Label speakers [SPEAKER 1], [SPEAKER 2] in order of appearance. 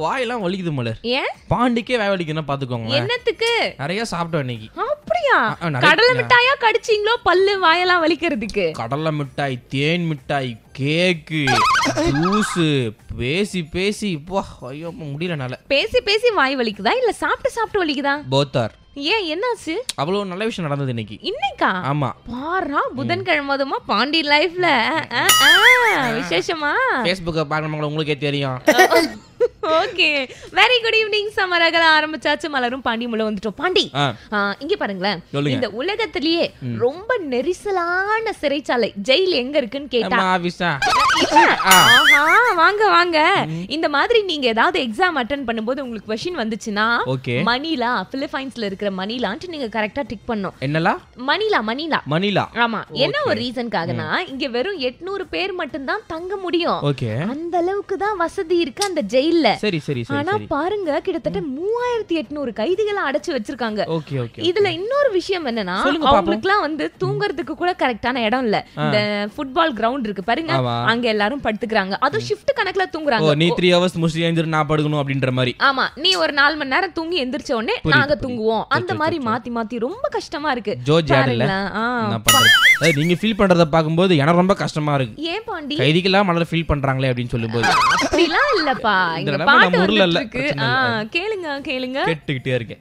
[SPEAKER 1] வாயெல்லாம் வலிக்குது மலர்
[SPEAKER 2] ஏன்
[SPEAKER 1] பாண்டிக்கே வாய் வலிக்குதுன்னா பாத்துக்கோங்க
[SPEAKER 2] என்னத்துக்கு
[SPEAKER 1] நிறைய சாப்பிட்டோம் இன்னைக்கு
[SPEAKER 2] அப்படியா
[SPEAKER 1] ஆ, ஆ, நிறைய-
[SPEAKER 2] கடலை மிட்டாயா கடிச்சீங்களோ பல்லு வாயெல்லாம் வலிக்கிறதுக்கு
[SPEAKER 1] கடலை மிட்டாய் தேன் மிட்டாய் கேக்கு ஜூஸ் பேசி பேசி இப்போ ஐயோ முடியலனால
[SPEAKER 2] பேசி பேசி வாய் வலிக்குதா இல்ல சாப்பிட்டு சாப்பிட்டு வலிக்குதா
[SPEAKER 1] போத்தார்
[SPEAKER 2] ஏன் என்னாச்சு
[SPEAKER 1] அவ்வளவு நல்ல விஷயம் நடந்தது இன்னைக்கு
[SPEAKER 2] இன்னைக்கா
[SPEAKER 1] ஆமா
[SPEAKER 2] பாரா புதன்கிழமை அதுமா பாண்டி லைஃப்ல விசேஷமா
[SPEAKER 1] ஃபேஸ்புக்கை பார்க்கணுங்களா உங்களுக்கே தெரியும்
[SPEAKER 2] ஓகே வெரி குட் ஈவினிங் சமரகல ஆரம்பிச்சாச்சு மலரும் பாண்டி முள்ள வந்துட்டோம் பாண்டி
[SPEAKER 1] ஆ
[SPEAKER 2] ஆ, இங்க பாருங்களேன்
[SPEAKER 1] சொல்லுங்க.
[SPEAKER 2] இந்த உலகத்திலேயே ரொம்ப நெரிசலான சிறைச்சாலை ஜெயில் எங்க இருக்குன்னு கேட்டா
[SPEAKER 1] நம்ம ஆபீஸா
[SPEAKER 2] ஆஹா வாங்க வாங்க இந்த மாதிரி நீங்க ஏதாவது எக்ஸாம் அட்டன் பண்ணும்போது உங்களுக்கு கொஸ்டின் வந்துச்சுன்னா
[SPEAKER 1] ஓகே
[SPEAKER 2] மணிலா பிலிப்பைன்ஸ்ல இருக்கிற மணிலான்ட்டு நீங்க கரெக்டா டிக் பண்ணும்
[SPEAKER 1] என்னலா
[SPEAKER 2] மணிலா மணிலா
[SPEAKER 1] மணிலா
[SPEAKER 2] ஆமா என்ன ஒரு ரீசன்காகனா இங்க வெறும் 800 பேர் மட்டும்தான் தங்க முடியும்
[SPEAKER 1] ஓகே
[SPEAKER 2] அந்த அளவுக்கு தான் வசதி இருக்கு அந்த ஜெயில்ல
[SPEAKER 1] சரி சரி சரி
[SPEAKER 2] ஆனா
[SPEAKER 1] சரி
[SPEAKER 2] பாருங்க கிட்டத்தட்ட மூவாயிரத்தி எட்நூறு கைதிகளை அடைச்சு வச்சிருக்காங்க
[SPEAKER 1] ஓகே ஓகே
[SPEAKER 2] இதுல இன்னொரு விஷயம் என்னன்னா
[SPEAKER 1] சொல்லுங்க பாப்போம்.
[SPEAKER 2] அவங்களுக்குலாம் வந்து தூங்குறதுக்கு கூட கரெக்டான இடம் இல்ல இந்த ஃபுட்பால் கிரவுண்ட் இருக்கு பாருங்க
[SPEAKER 1] ஆமா.
[SPEAKER 2] அங்க எல்லாரும் படுத்துக்கிறாங்க அதுவும் ஷிஃப்ட் கணக்குல
[SPEAKER 1] ஓ
[SPEAKER 2] தூங்குறாங்க
[SPEAKER 1] நீ த்ரீ ஹவர்ஸ் முடிச்சு எழுந்திரு நான் படுக்கணும் அப்படின்ற மாதிரி
[SPEAKER 2] ஆமா நீ ஒரு நாலு மணி நேரம் தூங்கி எந்திரிச்ச உடனே
[SPEAKER 1] புரியுது,
[SPEAKER 2] நாங்க
[SPEAKER 1] புரியுது.
[SPEAKER 2] தூங்குவோம் அந்த
[SPEAKER 1] சரி,
[SPEAKER 2] மாதிரி
[SPEAKER 1] சரி,
[SPEAKER 2] மாத்தி மாத்தி ரொம்ப கஷ்டமா இருக்கு
[SPEAKER 1] ஜோர்ஜ் ஆடல
[SPEAKER 2] பாருங்களேன். ஆ,
[SPEAKER 1] என்ன பண்றது அதாவது நீங்க ஃபீல் பண்றத பாக்கும்போது எனக்கு ரொம்ப கஷ்டமா இருக்கு
[SPEAKER 2] ஏன் பாண்டி
[SPEAKER 1] கைதிக்கெல்லாம் மலர் ஃபீல் பண்றாங்களே அப்படின்னு சொல்லும்போது
[SPEAKER 2] அப்படிலாம் இல்லப்பா
[SPEAKER 1] இந்த
[SPEAKER 2] இங்க
[SPEAKER 1] நிலைமை
[SPEAKER 2] பாட்டு
[SPEAKER 1] நம்ம ஊர்ல இல்ல,
[SPEAKER 2] வந்துட்டு இருக்கு
[SPEAKER 1] பிரச்சனை
[SPEAKER 2] ஆ,
[SPEAKER 1] இல்ல.
[SPEAKER 2] கேளுங்க கேளுங்க
[SPEAKER 1] கேட்டுக்கிட்டே இருக்கேன்